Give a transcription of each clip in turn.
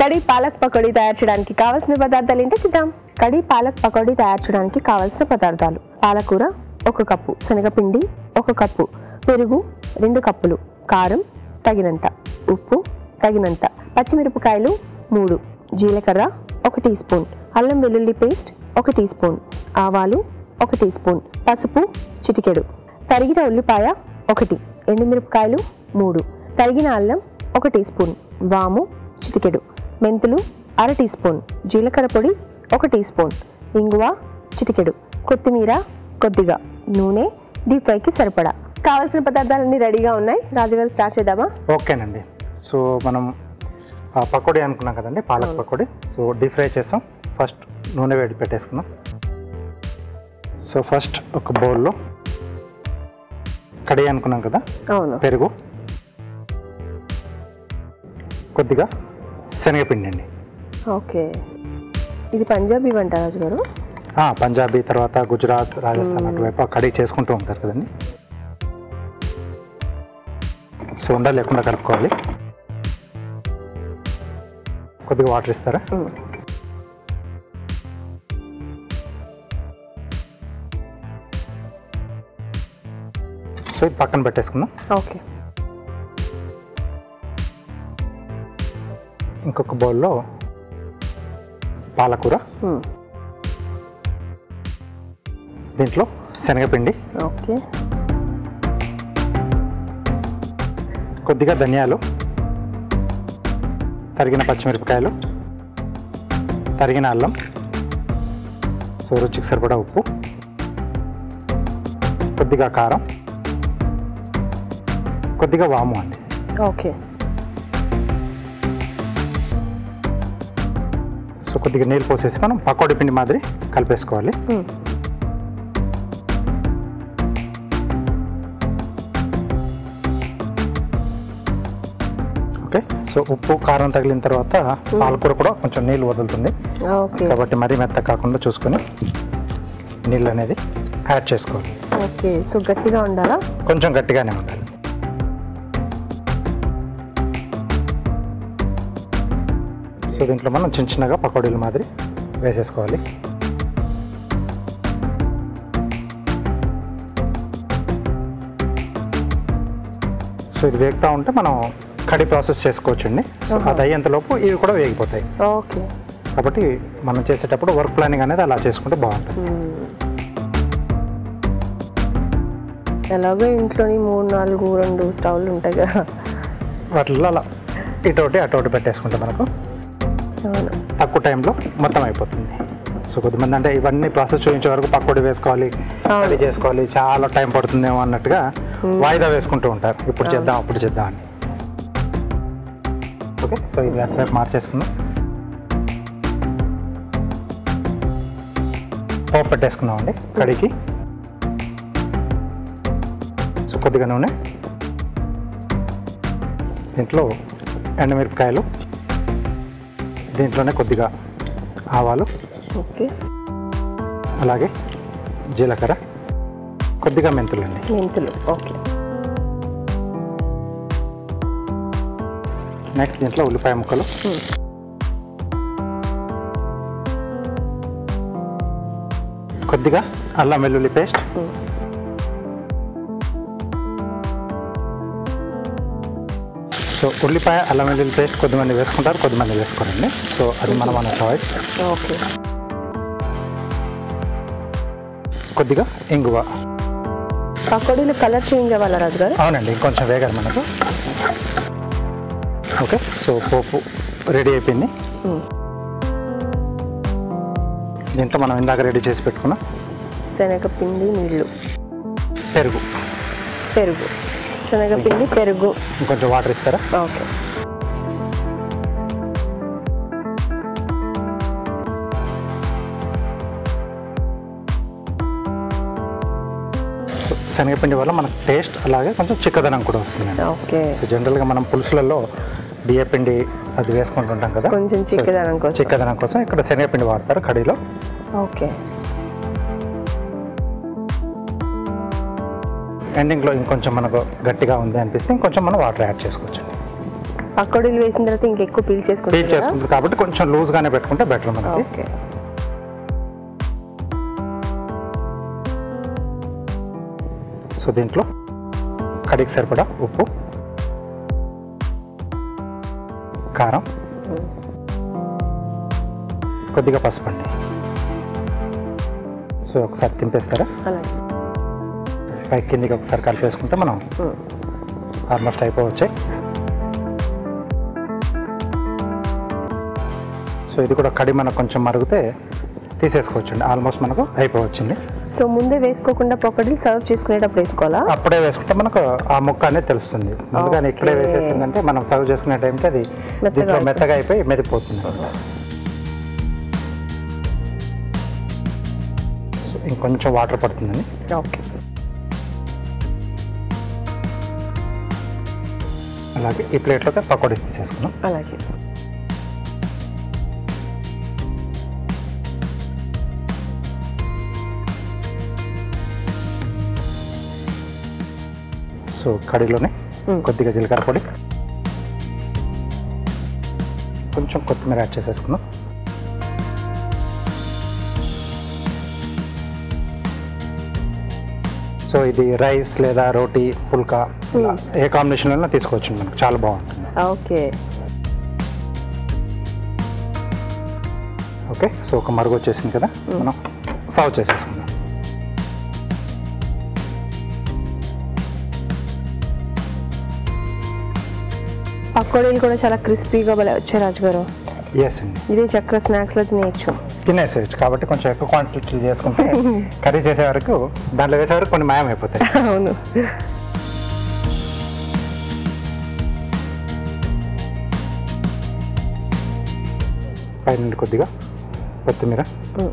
కడి పాలక్ పకోడీ తయారు చేయడానికి కావాల్సిన పదార్థాలు ఏంటో చూద్దాం కడి పాలక్ పకోడీ తయారు చేయడానికి కావాల్సిన పదార్థాలు పాలకూర ఒక కప్పు శనగపిండి ఒక కప్పు పెరుగు రెండు కప్పులు కారం తగినంత ఉప్పు తగినంత పచ్చిమిరపకాయలు మూడు జీలకర్ర ఒక టీ స్పూన్ అల్లం వెల్లుల్లి పేస్ట్ ఒక టీ స్పూన్ ఆవాలు ఒక టీ స్పూన్ పసుపు చిటికెడు తరిగిన ఉల్లిపాయ ఒకటి ఎండుమిరపకాయలు మూడు తరిగిన అల్లం ఒక టీ స్పూన్ వాము చిటికెడు మెంతులు అర టీ స్పూన్ జీలకర్ర పొడి ఒక టీ స్పూన్ ఇంగువ చిటికెడు కొత్తిమీర కొద్దిగా నూనె డీప్ ఫ్రైకి సరిపడా కావాల్సిన పదార్థాలన్నీ రెడీగా ఉన్నాయి రాజుగారు స్టార్ట్ చేద్దామా ఓకేనండి సో మనం ఆ పకోడీ అనుకున్నాం కదండి palak pakodi so deep fry చేస్తాం ఫస్ట్ నూనె వేడి పెట్టేసుకున్నాం సో ఫస్ట్ ఒక బౌల్లో కడిగి అనుకున్నాం కదా అవును పెరుగు కొద్దిగా శనగపిండి అండి ఓకే ఇది పంజాబీ వంట రాజుగారు ఆ, పంజాబీ తర్వాత గుజరాత్ రాజస్థాన్ అటువైపు ఆ కడిగి చేసుకుంటూ ఉంటారు కదండి సో ఉండాలి లేకుండా కలుపుకోవాలి కొద్దిగా వాటర్ ఇస్తారా మ్మ్. సో ఇది పక్కన పెట్టేసుకుందాం ఓకే ఇంకొక బౌల్లో పాలకూర మ్మ్. దీంట్లో శనగపిండి ఓకే కొద్దిగా ధనియాలు తరిగిన పచ్చిమిరపకాయలు తరిగిన అల్లం సో రుచికి సరిపడా ఉప్పు కొద్దిగా కారం కొద్దిగా వాము అండి ఓకే సో కొద్దిగా నీళ్ళు పోసేసి మనం పకోడీ పిండి మాదిరి కలిపేసుకోవాలి మ్మ్. ఓకే సో ఉప్పు కారం తగిలిన తర్వాత పాలకూర కూడా కొంచెం నీళ్ళు వదులుతుంది ఓకే కాబట్టి మరీ మెత్త కాకుండా చూసుకొని నీళ్ళు అనేది యాడ్ చేసుకోవాలి ఓకే సో గట్టిగా ఉండాలా కొంచెం గట్టిగానే ఉండాలి సో దీంట్లో మనం చిన్న చిన్నగా పకోడీల మాదిరి వేసేసుకోవాలి సో ఇది వేగుతూ ఉంటే మనం కడి ప్రాసెస్ చేసుకోవచ్చండి సో అది అయ్యేంతలోపు ఇవి కూడా వేగిపోతాయి ఓకే కాబట్టి మనం చేసేటప్పుడు వర్క్ ప్లానింగ్ అనేది అలా చేసుకుంటే బాగుంటుంది మ్మ్. ఎలాగో ఇంట్లోని మూడు నాలుగు రెండు స్టవ్లు ఉంటాయి కదా వాటిల్లో అలా ఇటోటి అటోటి పెట్టేసుకుంటే మనకు అవును తక్కువ టైంలో మొత్తం అయిపోతుంది సో కొద్దిమంది అంటే ఇవన్నీ ప్రాసెస్ చూపించే వరకు పకోడీ వేసుకోవాలి అవును. అది చేసుకోవాలి చాలా టైం పడుతుందేమో అన్నట్టుగా వాయిదా వేసుకుంటూ ఉంటారు ఇప్పుడు చేద్దాం అప్పుడు చేద్దాం అని ఓకే సో ఇది అటువైపు మార్చేసుకుందాం పోపు పెట్టేసుకున్నామండి కడిగి సో కొద్దిగా నూనె దీంట్లో ఎండుమిరపకాయలు దీంట్లోనే కొద్దిగా ఆవాలు ఓకే అలాగే జీలకర్ర కొద్దిగా మెంతులండి మెంతులు ఓకే నెక్స్ట్ దీంట్లో ఉల్లిపాయ ముక్కలు మ్మ్. కొద్దిగా అల్లం వెల్లుల్లి పేస్ట్ మ్మ్. సో ఉల్లిపాయ అల్లం వెల్లుల్లి పేస్ట్ కొద్దిమంది వేసుకుంటారు కొద్దిమంది వేసుకోరండి సో అది మన మన చాయిస్ ఓకే కొద్దిగా ఇంగువ పకోడీలు కలర్ చేంజ్ అవ్వాలా రాజు గారు అవునండి ఇంకొంచెం వేగాలి మనకు ఓకే సో పోపు రెడీ అయిపోయింది మ్మ్. దీంట్లో మనం ఇందాక రెడీ చేసి పెట్టుకున్న శనగపిండి నీళ్ళు పెరుగు పెరుగు శనగపిండి పెరుగు ఇంకొంచెం వాటర్ ఇస్తారా ఓకే సో శనగపిండి వల్ల మనకు టేస్ట్ అలాగే కొంచెం చిక్కదనం కూడా వస్తుందండి ఓకే సో జనరల్గా మనం పులుసులలో బియ్యపిండి అది వేసుకుంటుంటాం కదా కొంచెం సో చిక్కదనం కోసం చిక్కదనం కోసం ఇక్కడ శనగపిండి వాడతారు కడీలో ఓకే ఎండింగ్లో ఇంకొంచెం మనకు గట్టిగా ఉంది అనిపిస్తే ఇంకొంచెం మనం వాటర్ యాడ్ చేసుకోవచ్చండి పకోడీలు వేసిన తర్వాత ఇంకెక్కువ పీల్ పీల్ చేసుకుంటాం చేసుకుంటుంది కాబట్టి కొంచెం లూజ్గానే పెట్టుకుంటే బెటర్ మనకి ఓకే సో దీంట్లో కడికి సరిపడా ఉప్పు కారం కొద్దిగా పసుపు అండి సో ఒకసారి తింపేస్తారా అలాగే పైకి కిందికి ఒకసారి కలిపేసుకుంటే మనం ఉమ్. ఆల్మోస్ట్ అయిపోవచ్చాయి సో ఇది కూడా కడి మనకు కొంచెం మరిగితే తీసేసుకోవచ్చండి ఆల్మోస్ట్ మనకు అయిపోవచ్చింది సో ముందే వేసుకోకుండా పకోడీలు సర్వ్ చేసుకునేటప్పుడు వేసుకోవాలా అప్పుడే వేసుకుంటే మనకు ఆ ముక్క అనేది తెలుస్తుంది ముందుగానే ఇక్కడే Okay. వేసేసిందంటే మనం సర్వ్ చేసుకునే టైంకి అది మెత్తగా దీంట్లో అయిపోతుంది. మెత్తగా అయిపోయి మెదిపోతుంది సో ఇంకొంచెం వాటర్ పడుతుందండి ఓకే అలాగే ఈ ప్లేట్లోకి పకోడీ తీసేసుకున్నాం అలాగే సో కడిలోనే Hmm. కొద్దిగా జీలకర్ర పొడి కొంచెం కొత్తిమీర యాడ్ చేసేసుకున్నాం సో ఇది రైస్ లేదా రోటీ పుల్కా ఇలా ఏ కాంబినేషన్లో తీసుకోవచ్చు మనకు చాలా బాగుంటుంది ఓకే ఓకే సో ఒక మరుగు వచ్చేసింది కదా మనం సర్వ్ చేసేసుకుందాం పకోడీలు కూడా చాలా క్రిస్పీగా భలే వచ్చాయి రాజుగారు ఎస్ అండి ఇదే చక్కర స్నాక్స్లో తినేయచ్చు తినేసేయచ్చు కాబట్టి కొంచెం ఎక్కువ క్వాంటిటీ చేసుకుంటే కర్రీ చేసే వరకు దాంట్లో వేసే వరకు కొన్ని మాయం అయిపోతాయి అవును పైన కొద్దిగా కొత్తిమీర ఉమ్.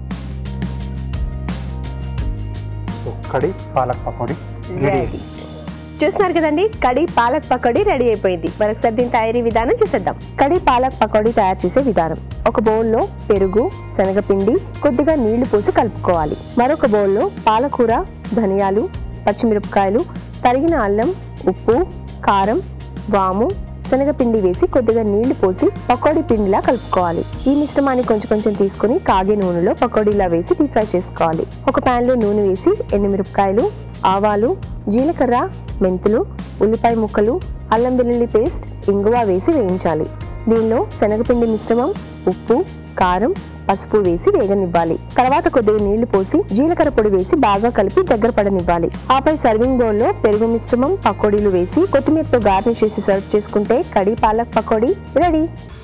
సో కడి పాలక్ పకోడీ రెడీ చూస్తున్నారు కదండి కడి పాలక్ పకోడీ రెడీ అయిపోయింది మరొకసారి దీని తయారీ విధానం చూసేద్దాం కడి పాలక్ పకోడీ తయారు చేసే విధానం ఒక బౌల్లో పెరుగు శనగపిండి కొద్దిగా నీళ్లు పోసి కలుపుకోవాలి మరొక బౌల్లో పాలకూర ధనియాలు పచ్చిమిరపకాయలు తరిగిన అల్లం ఉప్పు కారం వాము శనగపిండి వేసి కొద్దిగా నీళ్లు పోసి పకోడీ పిండిలా కలుపుకోవాలి ఈ మిశ్రమాన్ని కొంచెం కొంచెం తీసుకొని కాగే నూనెలో పకోడీలా వేసి డీప్ ఫ్రై చేసుకోవాలి ఒక pan లో నూనె వేసి ఎండుమిరపకాయలు ఆవాలు జీలకర్ర మెంతులు ఉల్లిపాయ ముక్కలు అల్లం వెల్లుల్లి పేస్ట్ ఇంగువ వేసి వేయించాలి దీనిలో శనగపిండి మిశ్రమం ఉప్పు కారం పసుపు వేసి వేగనివ్వాలి తర్వాత కొద్దిగా నీళ్లు పోసి జీలకర్ర పొడి వేసి బాగా కలిపి దగ్గర పడనివ్వాలి ఆపై సర్వింగ్ బౌల్ లో పెరుగు మిశ్రమం పకోడీలు వేసి కొత్తిమీరతో గార్నిష్ చేసి సర్వ్ చేసుకుంటే కడీ పాలక్ పకోడీ రెడీ